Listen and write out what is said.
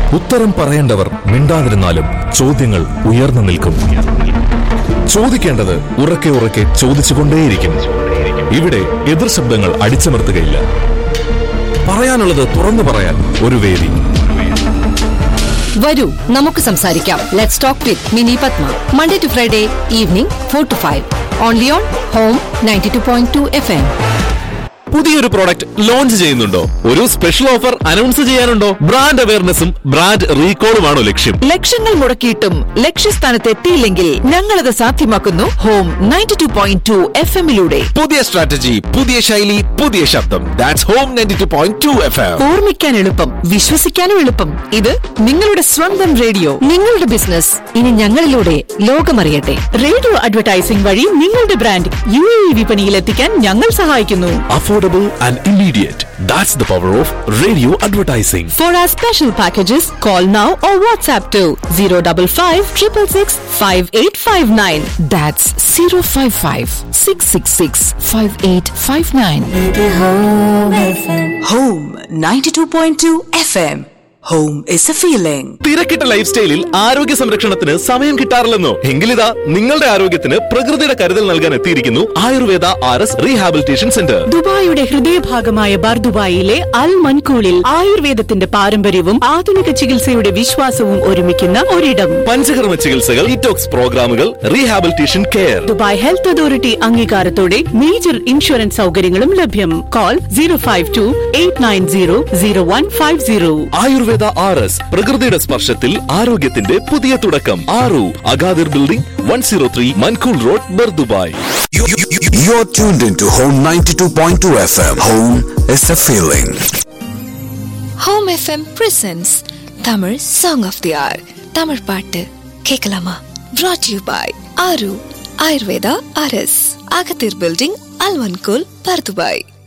ഉത്തരം പറയേണ്ടവർ മിണ്ടാതിരുന്നാലും ചോദ്യങ്ങൾ ഉയർന്നു നിൽക്കും ചോദിക്കേണ്ടത് ഉറക്കെ ഉറക്കെ ചോദിച്ചുകൊണ്ടേയിരിക്കും ഇവിടെ എതിർ ശബ്ദങ്ങൾ അടിച്ചമർത്തുകയില്ല പറയാനുള്ളത് തുറന്നു പറയാൻ ഒരു വേദി വരൂ നമുക്ക് സംസാരിക്കാം let's talk with Mini Padma Monday to Friday evening four to five only on home ninety two point two F M പുതിയൊരു പ്രോഡക്റ്റ് ലോഞ്ച് ചെയ്യുന്നുണ്ടോ ഒരു സ്പെഷ്യൽ ഓഫർ അനൗൺസ് ചെയ്യാനുണ്ടോ ബ്രാൻഡ് അവയർനെസ്സും ബ്രാൻഡ് റീകോളുമാണോ ലക്ഷ്യം ലക്ഷങ്ങൾ മുടക്കിയിട്ടും ലക്ഷ്യസ്ഥാനത്ത് എത്തിയില്ലെങ്കിൽ ഞങ്ങളത് സാധ്യമാക്കുന്നു home ninety two point two F എമ്മിലൂടെ പുതിയ സ്ട്രാറ്റജി പുതിയ ശൈലി പുതിയ ശബ്ദം that's home ninety two point two F M ഓർമ്മിക്കാൻ എളുപ്പം വിശ്വസിക്കാനും എളുപ്പം ഇത് നിങ്ങളുടെ സ്വന്തം റേഡിയോ നിങ്ങളുടെ ബിസിനസ് ഇനി ഞങ്ങളിലൂടെ ലോകമറിയട്ടെ റേഡിയോ അഡ്വർടൈസിംഗ് വഴി നിങ്ങളുടെ ബ്രാൻഡ് യു എ വിപണിയിൽ എത്തിക്കാൻ ഞങ്ങൾ സഹായിക്കുന്നു affordable and immediate. That's the power of radio advertising. For our special packages call now or WhatsApp two zero double five triple six five eight five nine that's zero five five six six six five eight five nine Home 92.2 FM. Home is a feeling. തിരക്കിട്ട life സ്റ്റൈലിൽ ആരോഗ്യ സംരക്ഷണത്തിന് സമയം കിട്ടാറില്ലെന്നോ എങ്കിലിതാ നിങ്ങളുടെ ആരോഗ്യത്തിന് പ്രകൃതിയുടെ കരുതൽ നൽകാൻ എത്തിയിരിക്കുന്നു Ayurveda R S rehabilitation centre ദുബായിയുടെ ഹൃദയഭാഗമായ ബർദുബായിലെ അൽ മൻകൂളിൽ ആയുർവേദത്തിന്റെ പാരമ്പര്യവും ആധുനിക ചികിത്സയുടെ വിശ്വാസവും ഒരുമിക്കുന്ന ഒരിടം പഞ്ചകർമ്മ ചികിത്സകൾ ഇറ്റോക്സ് പ്രോഗ്രാമുകൾ rehabilitation care Dubai health authority അംഗീകാരത്തോടെ മേജർ ഇൻഷുറൻസ് സൗകര്യങ്ങളും ലഭ്യം call zero five two eight nine zero zero one five zero Ayurveda R S പ്രകൃതിയുടെ സ്പർശത്തിൽ ആരോഗ്യത്തിന്റെ പുതിയ തുടക്കം ആറു Agadir building one zero three Mankhool road Bur Dubai You're tuned into Home 92.2 FM. Home is a feeling. Home FM presents Tamil song of the hour Tamil பாட்டு கேட்கலாமா brought you by ஆரு Ayurveda RS Agadir building Al Mankhool Bur Dubai